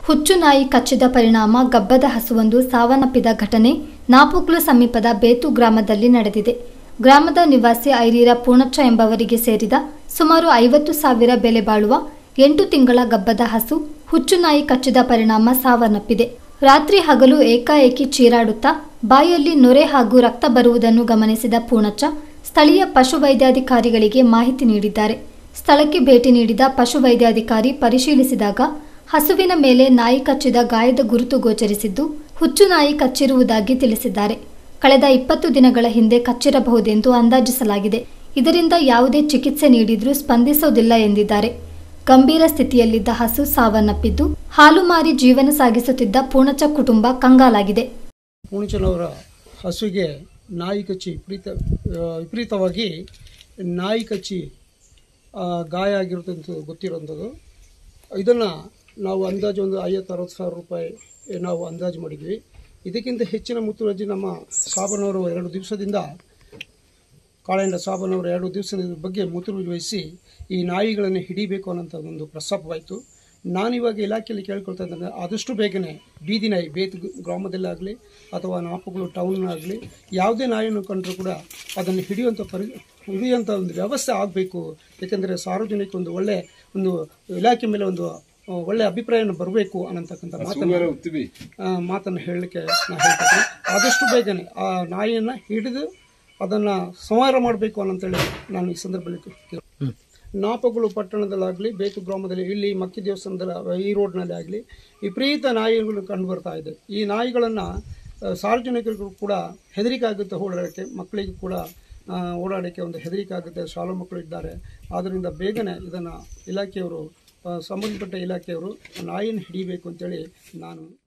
ಹುಚ್ಚು ನಾಯಿ ಕಚ್ಚಿದ ಪರಿಣಾಮ ಗಬ್ಬದ ಹಸುವೊಂದು ಸಾವನ್ನಪ್ಪಿದ ಘಟನೆ ನಾಪುಕ್ಲು ಸಮೀಪದ ಬೇತು ಗ್ರಾಮದಲ್ಲಿ ನಡೆದಿದೆ ಗ್ರಾಮದ ನಿವಾಸಿ ಐರೀರ ಪೂರ್ಣಚ್ಚ ಎಂಬವರಿಗೆ ಸೇರಿದ ಸುಮಾರು ಐವತ್ತು ಸಾವಿರ ಬೆಲೆ ಬಾಳುವ ಎಂಟು ತಿಂಗಳ ಗಬ್ಬದ ಹಸು ಹುಚ್ಚು ನಾಯಿ ಕಚ್ಚಿದ ಪರಿಣಾಮ ಸಾವನ್ನಪ್ಪಿದೆ ರಾತ್ರಿ ಹಗಲು ಏಕಾಏಕಿ ಚೀರಾಡುತ್ತಾ ಬಾಯಲ್ಲಿ ನೊರೆ ಹಾಗೂ ರಕ್ತ ಬರುವುದನ್ನು ಗಮನಿಸಿದ ಪೂರ್ಣಚ್ಚ ಸ್ಥಳೀಯ ಪಶುವೈದ್ಯಾಧಿಕಾರಿಗಳಿಗೆ ಮಾಹಿತಿ ನೀಡಿದ್ದಾರೆ ಸ್ಥಳಕ್ಕೆ ಭೇಟಿ ನೀಡಿದ ಪಶುವೈದ್ಯಾಧಿಕಾರಿ ಪರಿಶೀಲಿಸಿದಾಗ ಹಸುವಿನ ಮೇಲೆ ನಾಯಿ ಕಚ್ಚಿದ ಗಾಯದ ಗುರುತು ಗೋಚರಿಸಿದ್ದು ಹುಚ್ಚು ನಾಯಿ ಕಚ್ಚಿರುವುದಾಗಿ ತಿಳಿಸಿದ್ದಾರೆ ಕಳೆದ ಇಪ್ಪತ್ತು ದಿನಗಳ ಹಿಂದೆ ಕಚ್ಚಿರಬಹುದೆಂದು ಅಂದಾಜಿಸಲಾಗಿದೆ ಇದರಿಂದ ಯಾವುದೇ ಚಿಕಿತ್ಸೆ ನೀಡಿದ್ರೂ ಸ್ಪಂದಿಸೋದಿಲ್ಲ ಎಂದಿದ್ದಾರೆ ಗಂಭೀರ ಸ್ಥಿತಿಯಲ್ಲಿದ್ದ ಹಸು ಸಾವನ್ನಪ್ಪಿದ್ದು ಹಾಲು ಮಾರಿ ಜೀವನ ಸಾಗಿಸುತ್ತಿದ್ದ ಪೂರ್ಣಚ ಕುಟುಂಬ ಕಂಗಾಲಾಗಿದೆ ಪೂಣಚನವರ ಹಸುಗೆ ನಾಯಿ ಕಚ್ಚಿ ವಿಪರೀತ ಆ, ವಿಪರೀತವಾಗಿ ನಾಯಿ ಕಚ್ಚಿ ಆ, ಗಾಯ ಆಗಿರುತ್ತಂತ ಗೊತ್ತಿರೋಂಥದ್ದು ಇದನ್ನು ನಾವು ಅಂದಾಜು ಒಂದು ಐವತ್ತು ಅರವತ್ತು ಸಾವಿರ ರೂಪಾಯಿ ನಾವು ಅಂದಾಜು ಮಾಡಿದ್ವಿ ಇದಕ್ಕಿಂತ ಹೆಚ್ಚಿನ ಮುತುವರ್ಜಿ ನಮ್ಮ ಸಾಬನವರು ಎರಡು ದಿವಸದಿಂದ ಕಾಳೆಂಡ ಸಾಬನವರು ಎರಡು ದಿವಸದ ಬಗ್ಗೆ ಮುತುವರ್ಜಿ ವಹಿಸಿ ಈ ನಾಯಿಗಳನ್ನು ಹಿಡಿಬೇಕು ಅನ್ನೋಂಥ ಒಂದು ಪ್ರಸ್ತಾಪವಾಯಿತು ನಾನಿವಾಗ ಇಲಾಖೆಯಲ್ಲಿ ಕೇಳ್ಕೊಳ್ತಾ ಇದ್ದೇನೆ ಆದಷ್ಟು ಬೇಗನೆ ಬೀದಿ ನಾಯಿ ಬೇತ್ ಗ್ರಾಮದಲ್ಲಾಗಲಿ ಅಥವಾ ನಾಪಗಳು ಟೌನ್ನಾಗಲಿ ಯಾವುದೇ ನಾಯಿಯನ್ನು ಕಂಡರೂ ಕೂಡ ಅದನ್ನು ಹಿಡಿಯುವಂಥ ಪರಿ ಹಿಡಿಯುವಂಥ ಒಂದು ವ್ಯವಸ್ಥೆ ಆಗಬೇಕು ಏಕೆಂದರೆ ಸಾರ್ವಜನಿಕ ಒಂದು ಒಳ್ಳೆ ಒಂದು ಇಲಾಖೆ ಮೇಲೆ ಒಂದು ಆ, ಒಳ್ಳೆ ಅಭಿಪ್ರಾಯವನ್ನು ಬರಬೇಕು ಅನ್ನತಕ್ಕಂಥ ಮಾತನ್ನು ಆ, ಮಾತನ್ನು ಹೇಳಲಿಕ್ಕೆ ನಾನು ಹೇಳ್ತೀನಿ ಆದಷ್ಟು ಬೇಗನೆ ಆ ನಾಯಿಯನ್ನು ಹಿಡಿದು ಅದನ್ನು ಸಂಹಾರ ಮಾಡಬೇಕು ಅನ್ನಂತೇಳಿ ನಾನು ಈ ಸಂದರ್ಭದಲ್ಲಿ ಕೇಳ್ತೀನಿ. ನಾಪಗಳು ಪಟ್ಟಣದಲ್ಲಾಗಲಿ ಬೇತು ಗ್ರಾಮದಲ್ಲಿ ಇಲ್ಲಿ ಮಕ್ಕಿ ದೇವಸ್ಥಾನದ ಈ ರೋಡ್ನಲ್ಲಿ ಆಗಲಿ ವಿಪರೀತ ನಾಯಿಗಳು ಕಂಡು ಬರ್ತಾ ಇದೆ ಈ ನಾಯಿಗಳನ್ನು ಸಾರ್ವಜನಿಕರಿಗೂ ಕೂಡ ಹೆದರಿಕೆ ಆಗುತ್ತೆ ಓಡಾಡೋಕ್ಕೆ ಮಕ್ಕಳಿಗೂ ಕೂಡ ಆ, ಓಡಾಡೋಕ್ಕೆ ಒಂದು ಹೆದರಿಕೆ ಆಗುತ್ತೆ ಶಾಲಾ ಮಕ್ಕಳು ಇದ್ದಾರೆ ಆದ್ದರಿಂದ ಬೇಗನೆ ಇದನ್ನು ಇಲಾಖೆಯವರು ಆ, ಸಂಬಂಧಪಟ್ಟ ಇಲಾಖೆಯವರು ನಾಯಿಯನ್ನು ಹಿಡಿಬೇಕು ಅಂತೇಳಿ ನಾನು